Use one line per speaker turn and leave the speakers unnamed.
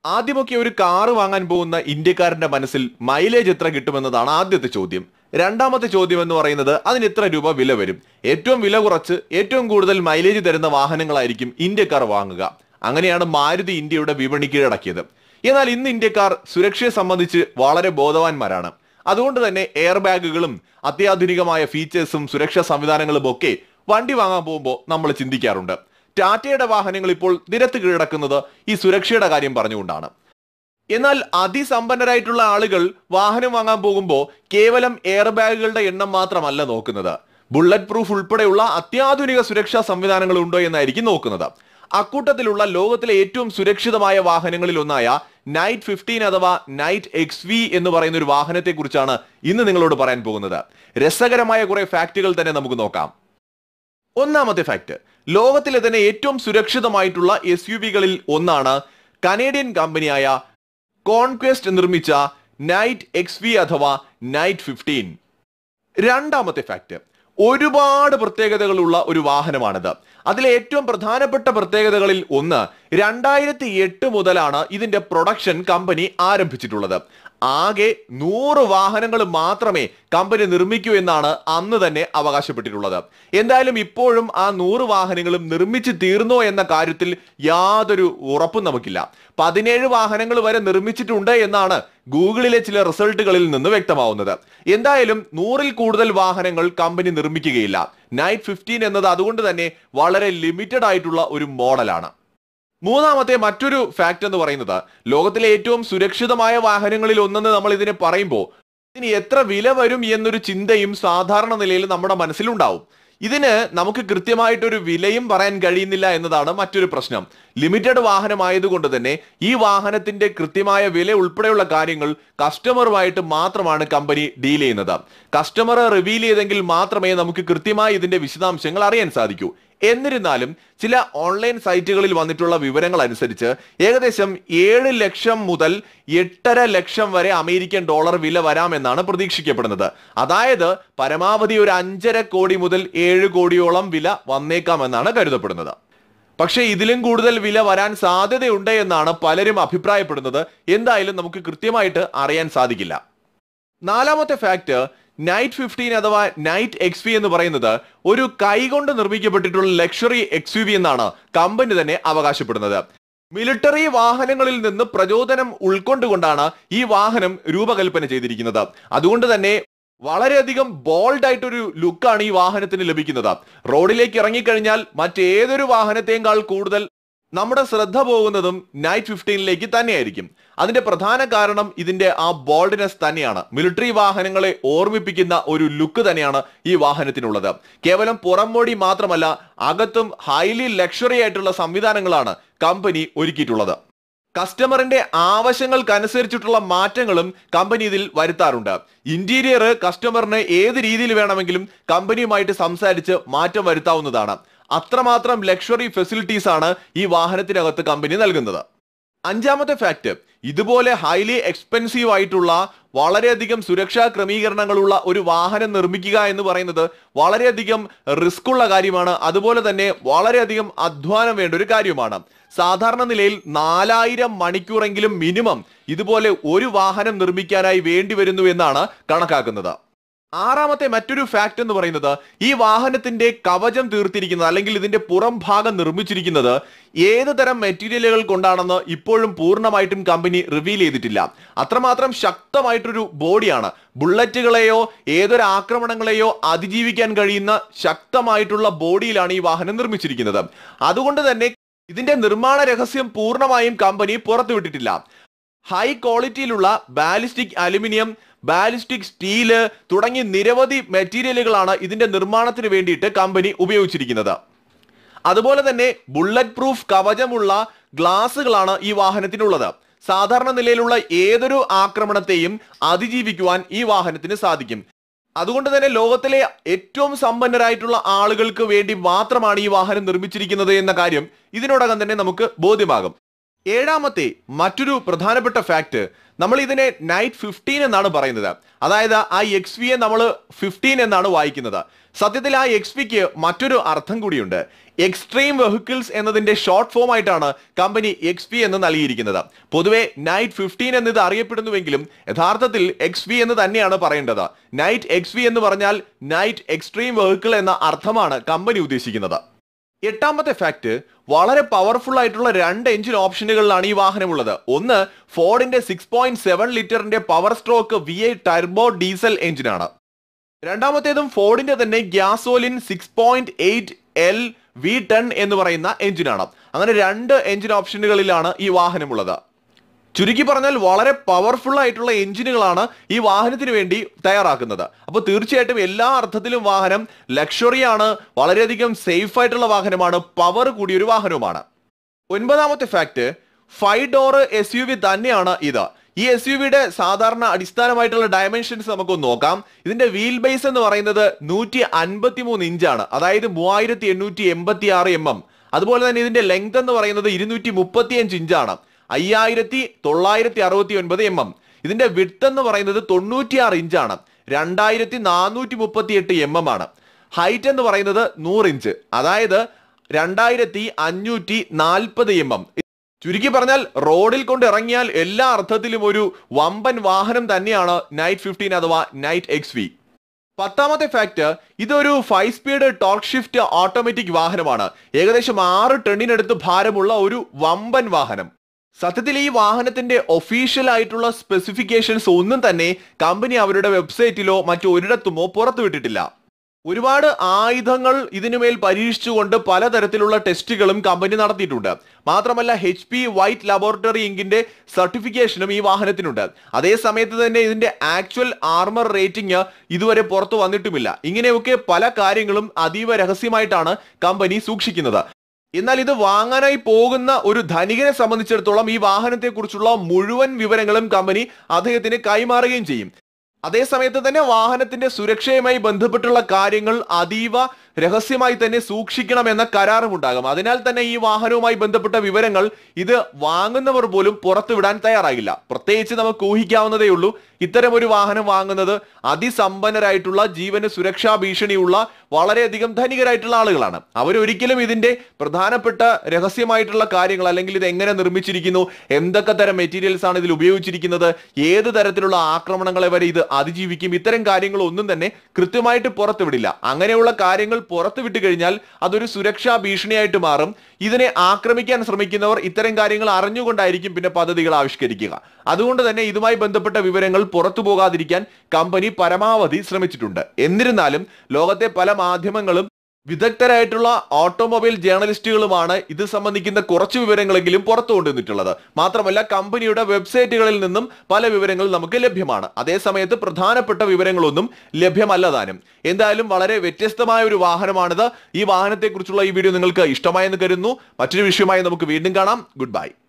ആദ്യമൊക്കെ ഒരു കാറ് വാങ്ങാൻ പോകുന്ന ഇന്ത്യക്കാരന്റെ മനസ്സിൽ മൈലേജ് എത്ര കിട്ടുമെന്നതാണ് ആദ്യത്തെ ചോദ്യം രണ്ടാമത്തെ ചോദ്യം എന്ന് പറയുന്നത് അതിന് എത്ര രൂപ വില വരും ഏറ്റവും വില കുറച്ച് ഏറ്റവും കൂടുതൽ മൈലേജ് തരുന്ന വാഹനങ്ങളായിരിക്കും ഇന്ത്യക്കാർ വാങ്ങുക അങ്ങനെയാണ് മാരുതി ഇന്ത്യയുടെ വിപണി കീഴടക്കിയത് എന്നാൽ ഇന്ന് ഇന്ത്യക്കാർ സുരക്ഷയെ സംബന്ധിച്ച് വളരെ ബോധവാന്മാരാണ് അതുകൊണ്ട് തന്നെ എയർ ബാഗുകളും അത്യാധുനികമായ ഫീച്ചേഴ്സും സുരക്ഷാ സംവിധാനങ്ങളും ഒക്കെ വണ്ടി വാങ്ങാൻ പോകുമ്പോൾ നമ്മൾ ചിന്തിക്കാറുണ്ട് ടാറ്റയുടെ വാഹനങ്ങൾ ഇപ്പോൾ നിരത്ത് കീഴടക്കുന്നത് ഈ സുരക്ഷയുടെ കാര്യം പറഞ്ഞുകൊണ്ടാണ് എന്നാൽ അതിസമ്പന്നരായിട്ടുള്ള ആളുകൾ വാഹനം വാങ്ങാൻ പോകുമ്പോൾ കേവലം എയർ ബാഗുകളുടെ എണ്ണം മാത്രമല്ല നോക്കുന്നത് ബുള്ളറ്റ് പ്രൂഫ് ഉൾപ്പെടെയുള്ള അത്യാധുനിക സുരക്ഷാ സംവിധാനങ്ങൾ ഉണ്ടോ എന്നായിരിക്കും നോക്കുന്നത് അക്കൂട്ടത്തിലുള്ള ലോകത്തിലെ ഏറ്റവും സുരക്ഷിതമായ വാഹനങ്ങളിൽ ഒന്നായ നൈറ്റ് ഫിഫ്റ്റീൻ അഥവാ നൈറ്റ് എക്സ് വി എന്ന് പറയുന്ന ഒരു വാഹനത്തെ കുറിച്ചാണ് ഇന്ന് നിങ്ങളോട് പറയാൻ പോകുന്നത് രസകരമായ കുറെ ഫാക്റ്റുകൾ തന്നെ നമുക്ക് നോക്കാം ഒന്നാമത്തെ ഫാക്ട് ലോകത്തിലെ തന്നെ ഏറ്റവും സുരക്ഷിതമായിട്ടുള്ള എസ് യു വികളിൽ ഒന്നാണ് കനേഡിയൻ കമ്പനിയായ കോൺക്വസ്റ്റ് നിർമ്മിച്ച നൈറ്റ് എക്സ് വി അഥവാ നൈറ്റ് ഫിഫ്റ്റീൻ രണ്ടാമത്തെ ഫാക്ട് ഒരുപാട് പ്രത്യേകതകളുള്ള ഒരു വാഹനമാണിത് അതിലെ ഏറ്റവും പ്രധാനപ്പെട്ട പ്രത്യേകതകളിൽ ഒന്ന് രണ്ടായിരത്തി എട്ട് മുതലാണ് ഇതിന്റെ പ്രൊഡക്ഷൻ കമ്പനി ആരംഭിച്ചിട്ടുള്ളത് ആകെ നൂറ് വാഹനങ്ങൾ മാത്രമേ കമ്പനി നിർമ്മിക്കൂ എന്നാണ് അന്ന് തന്നെ അവകാശപ്പെട്ടിട്ടുള്ളത് എന്തായാലും ഇപ്പോഴും ആ നൂറ് വാഹനങ്ങളും നിർമ്മിച്ച് തീർന്നോ എന്ന കാര്യത്തിൽ യാതൊരു ഉറപ്പും നമുക്കില്ല പതിനേഴ് വാഹനങ്ങൾ വരെ നിർമ്മിച്ചിട്ടുണ്ട് എന്നാണ് ഗൂഗിളിലെ ചില റിസൾട്ടുകളിൽ നിന്ന് വ്യക്തമാവുന്നത് എന്തായാലും നൂറിൽ കൂടുതൽ വാഹനങ്ങൾ കമ്പനി നിർമ്മിക്കുകയില്ല നൈറ്റ് ഫിഫ്റ്റീൻ എന്നത് അതുകൊണ്ട് തന്നെ വളരെ ലിമിറ്റഡ് ആയിട്ടുള്ള ഒരു മോഡലാണ് മൂന്നാമത്തെ മറ്റൊരു ഫാക്ട് എന്ന് പറയുന്നത് ലോകത്തിലെ ഏറ്റവും സുരക്ഷിതമായ വാഹനങ്ങളിൽ ഒന്നെന്ന് നമ്മൾ ഇതിനെ പറയുമ്പോൾ ഇനി എത്ര വില വരും എന്നൊരു ചിന്തയും സാധാരണ നിലയിൽ നമ്മുടെ മനസ്സിലുണ്ടാവും ഇതിന് നമുക്ക് കൃത്യമായിട്ടൊരു വിലയും പറയാൻ കഴിയുന്നില്ല എന്നതാണ് മറ്റൊരു പ്രശ്നം ലിമിറ്റഡ് വാഹനമായതുകൊണ്ട് തന്നെ ഈ വാഹനത്തിന്റെ കൃത്യമായ വില ഉൾപ്പെടെയുള്ള കാര്യങ്ങൾ കസ്റ്റമറുമായിട്ട് മാത്രമാണ് കമ്പനി ഡീൽ ചെയ്യുന്നത് കസ്റ്റമർ റിവീൽ ചെയ്തെങ്കിൽ മാത്രമേ നമുക്ക് കൃത്യമായി ഇതിന്റെ വിശദാംശങ്ങൾ അറിയാൻ സാധിക്കൂ എന്നിരുന്നാലും ചില ഓൺലൈൻ സൈറ്റുകളിൽ വന്നിട്ടുള്ള വിവരങ്ങൾ അനുസരിച്ച് ഏകദേശം ഏഴ് ലക്ഷം മുതൽ എട്ടര ലക്ഷം വരെ അമേരിക്കൻ ഡോളർ വില വരാമെന്നാണ് പ്രതീക്ഷിക്കപ്പെടുന്നത് അതായത് പരമാവധി ഒരു അഞ്ചര കോടി മുതൽ ഏഴ് കോടിയോളം വില വന്നേക്കാമെന്നാണ് കരുതപ്പെടുന്നത് പക്ഷേ ഇതിലും കൂടുതൽ വില വരാൻ സാധ്യതയുണ്ട് എന്നാണ് പലരും അഭിപ്രായപ്പെടുന്നത് എന്തായാലും നമുക്ക് കൃത്യമായിട്ട് അറിയാൻ സാധിക്കില്ല നാലാമത്തെ ഫാക്ട് നൈറ്റ് ഫിഫ്റ്റീൻ അഥവാ നൈറ്റ് എക്സ് വി എന്ന് പറയുന്നത് ഒരു കൈകൊണ്ട് നിർമ്മിക്കപ്പെട്ടിട്ടുള്ള ലക്ഷറി എക്സ് യു വി എന്നാണ് കമ്പനി തന്നെ അവകാശപ്പെടുന്നത് മിലിറ്ററി വാഹനങ്ങളിൽ നിന്ന് പ്രചോദനം ഉൾക്കൊണ്ടുകൊണ്ടാണ് ഈ വാഹനം രൂപകൽപ്പന ചെയ്തിരിക്കുന്നത് അതുകൊണ്ട് തന്നെ വളരെയധികം ബോൾഡ് ആയിട്ടൊരു ലുക്കാണ് ഈ വാഹനത്തിന് ലഭിക്കുന്നത് റോഡിലേക്ക് ഇറങ്ങിക്കഴിഞ്ഞാൽ മറ്റേതൊരു വാഹനത്തെക്കാൾ കൂടുതൽ നമ്മുടെ ശ്രദ്ധ പോകുന്നതും നൈറ്റ് ഫിഫ്റ്റീനിലേക്ക് തന്നെയായിരിക്കും അതിന്റെ പ്രധാന കാരണം ഇതിന്റെ ആ ബോൾഡ്നെസ് തന്നെയാണ് മിലിറ്ററി വാഹനങ്ങളെ ഓർമ്മിപ്പിക്കുന്ന ഒരു ലുക്ക് തന്നെയാണ് ഈ വാഹനത്തിനുള്ളത് കേവലം പുറംമോടി മാത്രമല്ല അകത്തും ഹൈലി ലക്ഷറി ആയിട്ടുള്ള സംവിധാനങ്ങളാണ് കമ്പനി ഒരുക്കിയിട്ടുള്ളത് കസ്റ്റമറിന്റെ ആവശ്യങ്ങൾക്കനുസരിച്ചിട്ടുള്ള മാറ്റങ്ങളും കമ്പനി ഇതിൽ വരുത്താറുണ്ട് ഇന്റീരിയർ കസ്റ്റമറിന് ഏത് രീതിയിൽ വേണമെങ്കിലും കമ്പനിയുമായിട്ട് സംസാരിച്ച് മാറ്റം വരുത്താവുന്നതാണ് അത്രമാത്രം ലക്ഷറി ഫെസിലിറ്റീസ് ആണ് ഈ വാഹനത്തിനകത്ത് കമ്പനി നൽകുന്നത് അഞ്ചാമത്തെ ഫാക്ട് ഇതുപോലെ ഹൈലി എക്സ്പെൻസീവ് ആയിട്ടുള്ള വളരെയധികം സുരക്ഷാ ക്രമീകരണങ്ങളുള്ള ഒരു വാഹനം നിർമ്മിക്കുക എന്ന് പറയുന്നത് വളരെയധികം റിസ്ക് ഉള്ള കാര്യമാണ് അതുപോലെ തന്നെ വളരെയധികം അധ്വാനം വേണ്ട ഒരു കാര്യമാണ് സാധാരണ നിലയിൽ നാലായിരം മണിക്കൂറെങ്കിലും മിനിമം ഇതുപോലെ ഒരു വാഹനം നിർമ്മിക്കാനായി വേണ്ടി വരുന്നു എന്നാണ് കണക്കാക്കുന്നത് ആറാമത്തെ മറ്റൊരു ഫാക്ട് എന്ന് പറയുന്നത് ഈ വാഹനത്തിന്റെ കവചം തീർത്തിരിക്കുന്നത് അല്ലെങ്കിൽ ഇതിന്റെ പുറം ഭാഗം നിർമ്മിച്ചിരിക്കുന്നത് ഏത് തരം മെറ്റീരിയലുകൾ കൊണ്ടാണെന്ന് ഇപ്പോഴും പൂർണ്ണമായിട്ടും കമ്പനി റിവീൽ ചെയ്തിട്ടില്ല അത്രമാത്രം ശക്തമായിട്ടൊരു ബോഡിയാണ് ബുള്ളറ്റുകളെയോ ഏതൊരു ആക്രമണങ്ങളെയോ അതിജീവിക്കാൻ കഴിയുന്ന ശക്തമായിട്ടുള്ള ബോഡിയിലാണ് ഈ വാഹനം നിർമ്മിച്ചിരിക്കുന്നത് അതുകൊണ്ട് തന്നെ ഇതിന്റെ നിർമ്മാണ രഹസ്യം പൂർണ്ണമായും കമ്പനി പുറത്തുവിട്ടിട്ടില്ല ഹൈ ക്വാളിറ്റിയിലുള്ള ബാലിസ്റ്റിക് അലുമിനിയം ബാലിസ്റ്റിക് സ്റ്റീല് തുടങ്ങി നിരവധി മെറ്റീരിയലുകളാണ് ഇതിന്റെ നിർമ്മാണത്തിന് വേണ്ടിയിട്ട് കമ്പനി ഉപയോഗിച്ചിരിക്കുന്നത് അതുപോലെ തന്നെ ബുള്ളറ്റ് പ്രൂഫ് കവചമുള്ള ഗ്ലാസുകളാണ് ഈ വാഹനത്തിനുള്ളത് സാധാരണ നിലയിലുള്ള ഏതൊരു ആക്രമണത്തെയും അതിജീവിക്കുവാൻ ഈ വാഹനത്തിന് സാധിക്കും അതുകൊണ്ട് തന്നെ ലോകത്തിലെ ഏറ്റവും സമ്പന്നരായിട്ടുള്ള ആളുകൾക്ക് വേണ്ടി മാത്രമാണ് ഈ വാഹനം നിർമ്മിച്ചിരിക്കുന്നത് എന്ന കാര്യം ഇതിനോടകം തന്നെ നമുക്ക് ബോധ്യമാകും ഏഴാമത്തെ മറ്റൊരു പ്രധാനപ്പെട്ട ഫാക്ട് നമ്മൾ ഇതിനെ നൈറ്റ് ഫിഫ്റ്റീൻ എന്നാണ് പറയുന്നത് അതായത് ആ എക്സ് വിയെ നമ്മൾ ഫിഫ്റ്റീൻ എന്നാണ് വായിക്കുന്നത് സത്യത്തിൽ ആ എക്സ് പിക്ക് മറ്റൊരു അർത്ഥം കൂടിയുണ്ട് എക്സ്ട്രീം വെഹിക്കിൾസ് എന്നതിന്റെ ഷോർട്ട് ഫോം ആയിട്ടാണ് കമ്പനി എക്സ് പി എന്ന് നൽകിയിരിക്കുന്നത് പൊതുവെ നൈറ്റ് ഫിഫ്റ്റീൻ എന്നത് അറിയപ്പെടുന്നുവെങ്കിലും യഥാർത്ഥത്തിൽ എക്സ് പി എന്ന് തന്നെയാണ് പറയേണ്ടത് നൈറ്റ് എക്സ് പി എന്ന് പറഞ്ഞാൽ നൈറ്റ് എക്സ്ട്രീം വെഹിക്കിൾ എന്ന അർത്ഥമാണ് കമ്പനി ഉദ്ദേശിക്കുന്നത് എട്ടാമത്തെ ഫാക്ട് വളരെ പവർഫുൾ ആയിട്ടുള്ള രണ്ട് എഞ്ചിൻ ഓപ്ഷനുകളിലാണ് ഈ വാഹനമുള്ളത് ഒന്ന് ഫോർഡിന്റെ സിക്സ് പോയിന്റ് സെവൻ ലിറ്ററിന്റെ power stroke V I turbo diesel എഞ്ചിനാണ് രണ്ടാമത്തേതും ഫോർഡിന്റെ തന്നെ gasoline six point eight L V ten എന്ന് പറയുന്ന എഞ്ചിനാണ് അങ്ങനെ രണ്ട് എഞ്ചിൻ ഓപ്ഷനുകളിലാണ് ഈ വാഹനമുള്ളത് ചുരുക്കി പറഞ്ഞാൽ വളരെ പവർഫുൾ ആയിട്ടുള്ള എഞ്ചിനുകളാണ് ഈ വാഹനത്തിന് വേണ്ടി തയ്യാറാക്കുന്നത് അപ്പോൾ തീർച്ചയായിട്ടും എല്ലാ അർത്ഥത്തിലും വാഹനം ലക്ഷറിയാണ് വളരെയധികം സേഫ് ആയിട്ടുള്ള വാഹനമാണ് പവർ കൂടിയ ഒരു വാഹനവുമാണ് ഒൻപതാമത്തെ fact five door S U V തന്നെയാണ് ഇത് ഈ എസ് യു വിയുടെ സാധാരണ അടിസ്ഥാനമായിട്ടുള്ള ഡയമെൻഷൻസ് നമുക്ക് നോക്കാം ഇതിന്റെ വീൽ ബേസ് എന്ന് പറയുന്നത് നൂറ്റി അൻപത്തി മൂന്ന് ഇഞ്ചാണ് അതായത് മൂവായിരത്തി എണ്ണൂറ്റി എൺപത്തി ആറ് എം എം അതുപോലെ തന്നെ ഇതിന്റെ ലെങ്ത് എന്ന് പറയുന്നത് ഇരുന്നൂറ്റി മുപ്പത്തി അഞ്ച് ഇഞ്ചാണ് അയ്യായിരത്തി തൊള്ളായിരത്തി അറുപത്തി ഒൻപത് എം എം ഇതിന്റെ വിട്ട് എന്ന് പറയുന്നത് തൊണ്ണൂറ്റിയാറ് ഇഞ്ചാണ് രണ്ടായിരത്തി നാനൂറ്റി മുപ്പത്തി എട്ട് എം എം ആണ് ഹൈറ്റ് എന്ന് പറയുന്നത് നൂറ് ഇഞ്ച് അതായത് രണ്ടായിരത്തി അഞ്ഞൂറ്റി നാൽപ്പത് എം എം ചുരുക്കി പറഞ്ഞാൽ റോഡിൽ കൊണ്ട് ഇറങ്ങിയാൽ എല്ലാ അർത്ഥത്തിലും ഒരു വമ്പൻ വാഹനം തന്നെയാണ് നൈറ്റ് ഫിഫ്റ്റീൻ അഥവാ നൈറ്റ് എക്സ് വി പത്താമത്തെ ഫാക്ട് ഇതൊരു five speed torque shift automatic വാഹനമാണ് ഏകദേശം ആറ് ടണ്ണിനടുത്ത് ഭാരമുള്ള ഒരു വമ്പൻ വാഹനം സത്യത്തിൽ ഈ വാഹനത്തിന്റെ ഒഫീഷ്യൽ ആയിട്ടുള്ള സ്പെസിഫിക്കേഷൻസ് ഒന്നും തന്നെ കമ്പനി അവരുടെ വെബ്സൈറ്റിലോ മറ്റു ഒരിടത്തുമോ പുറത്തുവിട്ടിട്ടില്ല ഒരുപാട് ആയുധങ്ങൾ ഇതിനുമേൽ പരീക്ഷിച്ചുകൊണ്ട് പലതരത്തിലുള്ള ടെസ്റ്റുകളും കമ്പനി നടത്തിയിട്ടുണ്ട് മാത്രമല്ല എച്ച് പി വൈറ്റ് ലബോറട്ടറി ഇങ്കിന്റെ സർട്ടിഫിക്കേഷനും ഈ വാഹനത്തിനുണ്ട് അതേ സമയത്ത് തന്നെ ഇതിന്റെ ആക്ച്വൽ ആർമർ റേറ്റിംഗ് ഇതുവരെ പുറത്തു വന്നിട്ടുമില്ല ഇങ്ങനെയൊക്കെ പല കാര്യങ്ങളും അതീവ രഹസ്യമായിട്ടാണ് കമ്പനി സൂക്ഷിക്കുന്നത് എന്നാൽ ഇത് വാങ്ങാനായി പോകുന്ന ഒരു ധനികനെ സംബന്ധിച്ചിടത്തോളം ഈ വാഹനത്തെക്കുറിച്ചുള്ള മുഴുവൻ വിവരങ്ങളും കമ്പനി അദ്ദേഹത്തിന് കൈമാറുകയും ചെയ്യും അതേസമയത്ത് തന്നെ വാഹനത്തിന്റെ സുരക്ഷയുമായി ബന്ധപ്പെട്ടുള്ള കാര്യങ്ങൾ അതീവ രഹസ്യമായി തന്നെ സൂക്ഷിക്കണമെന്ന കരാറും ഉണ്ടാകും അതിനാൽ തന്നെ ഈ വാഹനവുമായി ബന്ധപ്പെട്ട വിവരങ്ങൾ ഇത് വാങ്ങുന്നവർ പോലും പുറത്തുവിടാൻ തയ്യാറാകില്ല പ്രത്യേകിച്ച് നമുക്ക് ഊഹിക്കാവുന്നതേ ഉള്ളൂ ഇത്തരം ഒരു വാഹനം വാങ്ങുന്നത് അതിസമ്പന്നരായിട്ടുള്ള ജീവന് സുരക്ഷാ ഭീഷണിയുള്ള വളരെയധികം ധനികരായിട്ടുള്ള ആളുകളാണ് അവരൊരിക്കലും ഇതിന്റെ പ്രധാനപ്പെട്ട രഹസ്യമായിട്ടുള്ള കാര്യങ്ങൾ അല്ലെങ്കിൽ ഇത് എങ്ങനെ നിർമ്മിച്ചിരിക്കുന്നു എന്തൊക്കെ തരം മെറ്റീരിയൽസ് ആണ് ഇതിൽ ഉപയോഗിച്ചിരിക്കുന്നത് ഏത് തരത്തിലുള്ള ആക്രമണങ്ങളെ വരെ ഇത് അതിജീവിക്കും ഇത്തരം കാര്യങ്ങൾ ഒന്നും തന്നെ കൃത്യമായിട്ട് പുറത്തുവിടില്ല അങ്ങനെയുള്ള കാര്യങ്ങൾ പുറത്തുവിട്ട് കഴിഞ്ഞാൽ അതൊരു സുരക്ഷാ ഭീഷണിയായിട്ട് മാറും ഇതിനെ ആക്രമിക്കാൻ ശ്രമിക്കുന്നവർ ഇത്തരം കാര്യങ്ങൾ അറിഞ്ഞുകൊണ്ടായിരിക്കും പിന്നെ പദ്ധതികൾ ആവിഷ്കരിക്കുക അതുകൊണ്ട് തന്നെ ഇതുമായി ബന്ധപ്പെട്ട വിവരങ്ങൾ പുറത്തു പോകാതിരിക്കാൻ കമ്പനി പരമാവധി ശ്രമിച്ചിട്ടുണ്ട് എന്നിരുന്നാലും ലോകത്തെ പല മാധ്യമങ്ങളും വിദഗ്ധരായിട്ടുള്ള ഓട്ടോമൊബൈൽ ജേർണലിസ്റ്റുകളുമാണ് ഇത് സംബന്ധിക്കുന്ന കുറച്ച് വിവരങ്ങളെങ്കിലും പുറത്തു കൊണ്ടുവന്നിട്ടുള്ളത് മാത്രമല്ല കമ്പനിയുടെ വെബ്സൈറ്റുകളിൽ നിന്നും പല വിവരങ്ങൾ നമുക്ക് ലഭ്യമാണ് അതേസമയത്ത് പ്രധാനപ്പെട്ട വിവരങ്ങളൊന്നും ലഭ്യമല്ല താനും എന്തായാലും വളരെ വ്യത്യസ്തമായ ഒരു വാഹനമാണിത് ഈ വാഹനത്തെക്കുറിച്ചുള്ള ഈ വീഡിയോ നിങ്ങൾക്ക് ഇഷ്ടമായെന്ന് കരുതുന്നു മറ്റൊരു വിഷയമായി നമുക്ക് വീണ്ടും കാണാം ഗുഡ് ബൈ